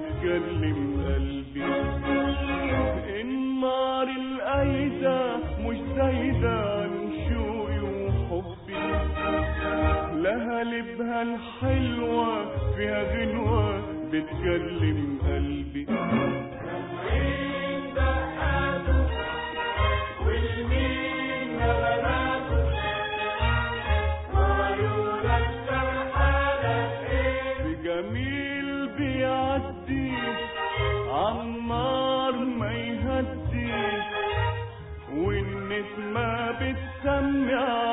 بتكلم قلبي النار القايدة مش زايدة عن شوقي وحبي لها لبها الحلوة فيها غنوة بتكلم قلبي بجميل بيعدي عالنار ما يهدي والنسمة بتسمع